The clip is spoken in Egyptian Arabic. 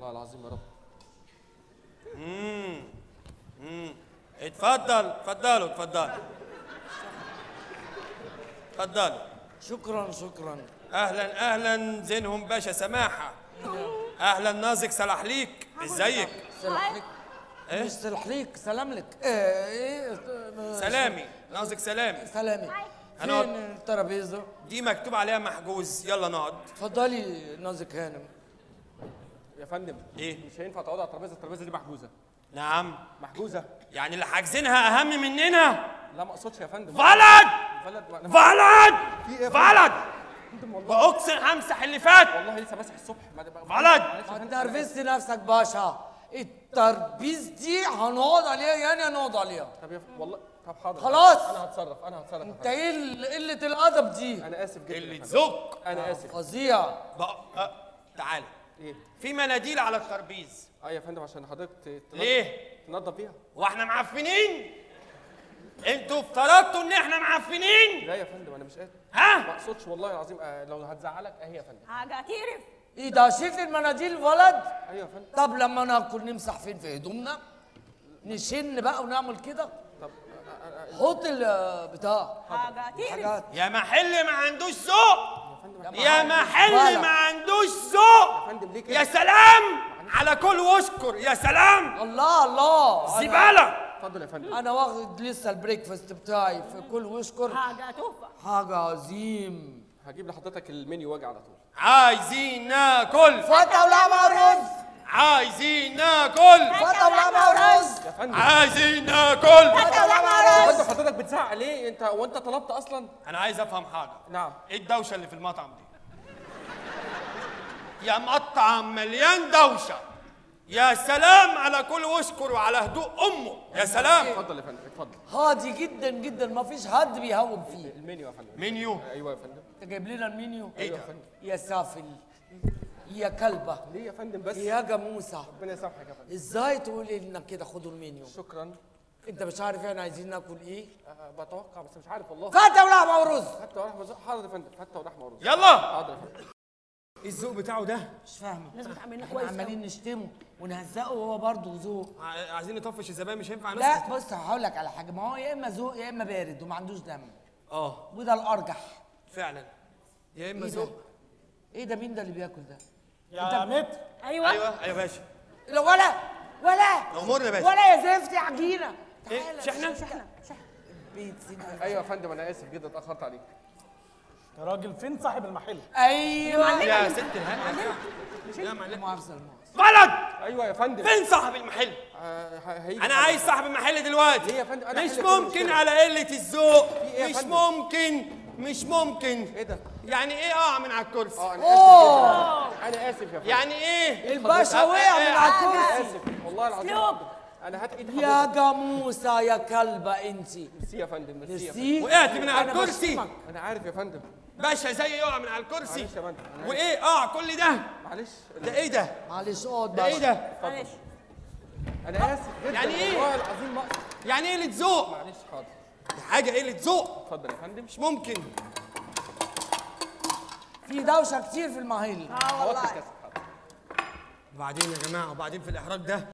والله العظيم يا رب اتفضل اتفضلوا اتفضلوا اتفضلوا شكرا شكرا اهلا اهلا زينهم باشا سماحه اهلا نازك سلحليك ازيك سلحليك إيه؟ مش سلحليك سلام لك ايه ايه سلامي نازك سلامي سلامي أنا- فين الترابيزه دي مكتوب عليها محجوز يلا نقعد اتفضلي نازك هانم يا فندم ايه مش هينفع تقعدوا على الترابيزه الترابيزه دي محجوزه نعم محجوزه يعني اللي حاجزينها اهم مننا لا ما اقصدش يا فندم ولد بلد وأنا- ولد في إيه يا ولد فندم والله واقسم همسح اللي فات والله لسه ماسح الصبح ما- ما- ولد. معلش يا ما فندم. تنرفزت نفسك باشا الترابيز دي هنقعد عليها يعني هنقعد عليها طب يا ف- والله طب حاضر خلاص. انا هتصرف انا هتصرف يا انت فندم. ايه ال- قله الادب دي انا اسف جدا اللي يا فندم. تزق انا اسف فظيع بقى أه. تعال ايه في مناديل على الترابيز اه يا فندم عشان حضرتك ت- تنضف- ليه تنضف بيها واحنا معفنين انتوا افترضتوا ان احنا معفنين لا يا فندم انا مش قادر ما ها اقصدش والله العظيم آه لو هتزعلك اهي يا فندم حاجة تعرف ايه ده شيل المناديل ولد ايوه يا فندم طب لما ناكل نمسح فين في هدومنا نشن بقى ونعمل كده طب آه، آه، آه، حط البتاع حاجة تعرف حاجات يا محل ما عندوش ذوق فندم يا محل ولا. ما عندوش ذوق يا فندم ليه كده يا سلام على كل واشكر يا سلام الله الله أنا- زباله اتفضل يا فندم انا واخد لسه البريكفاست بتاعي في كل واشكر حاجة تحفة حاجه عظيم هجيب لحضرتك المنيو واجي على طول عايزين ناكل فتة ولحمة ورز عايزين ناكل فتة ولحمة ورز يا فندم عايزين ناكل فتة ولحمة يا ورز فندم حضرتك بتزعق ليه انت وانت طلبت اصلا انا عايز افهم حاجه نعم ايه الدوشه اللي في المطعم دي يا مطعم مليان دوشه يا سلام على كل واشكر وعلى هدوء امه يا سلام اتفضل يا فندم اتفضل هادي جدا جدا ما فيش حد بيهوب فيه المنيو يا فندم منيو ايوه يا فندم انت جايب لنا المنيو ايه ايوه ده يا فندم يا سافل يا كلبة ليه يا فندم بس يا جاموسة ربنا يسامحك يا فندم ازاي تقولي لنا كده خدوا المنيو شكرا انت مش عارف احنا عايزين ناكل ايه أه بتوقع بس مش عارف والله فتة ولحمة ورز حتى ولحمه ورز حاضر يا فندم حتى ولحمه ورز يلا حاضر يا فندم ايه الذوق بتاعه ده مش فاهمة لازم تعملنا احنا كويس عمالين نشتمه ونهزقه وهو برضه ذوق ع- عايزين نطفش الزبائن مش هينفع لا نسكت بص هقول لك على حاجة ما هو يا اما ذوق يا اما بارد وما عندوش دم اه وده الارجح فعلا يا اما ايه ده؟ ذوق ايه ده مين ده اللي بياكل ده؟ يا متر أيوة ايوه ايوه يا باشا لا ولا ولا امورنا يا باشا ولا يا زفت يا عجينة ايه تعالى شحنه شحنة شحنة بيت سيدنا ايوه يا فندم انا اسف جدا اتاخرت عليك يا راجل فين صاحب المحل ايوه يا ست الهنا يا معلم مؤاخذة المؤاخذة ولد ايوه يا فندم فين صاحب المحل آه، ه- هيجي انا حاضر. عايز صاحب المحل دلوقتي ليه يا فندم؟ أنا مش أحل كل ممكن مشكلة. على قله الذوق إيه يا مش فندم؟ ممكن مش ممكن ايه ده يعني ايه اقع من على الكرسي اه انا اوه اسف جدا انا اسف يا فندم يعني ايه الباشا وقع من على انا الكرسي اسف والله العظيم اسلوب. انا هات ايد يا حضرتك جاموسة يا كلبة انت ميرسي يا فندم ميرسي يا فندم ميرسي وقعت من على أنا الكرسي بشتمك. انا عارف يا فندم باشا زي يقع من على الكرسي معلش يا فندم أنا عارف. وايه اقع كل ده معلش ده ايه ده معلش اقعد ده ايه بقى ده معلش انا اسف جدا يعني إيه؟ والله العظيم ما أقصد. يعني ايه قله ذوق معلش حاضر دي حاجه قله ذوق اتفضل يا فندم مش ممكن في دوشة كتير في المحل اه هوطي والله الكاسة حاضر وبعدين يا جماعه وبعدين في الاحراج ده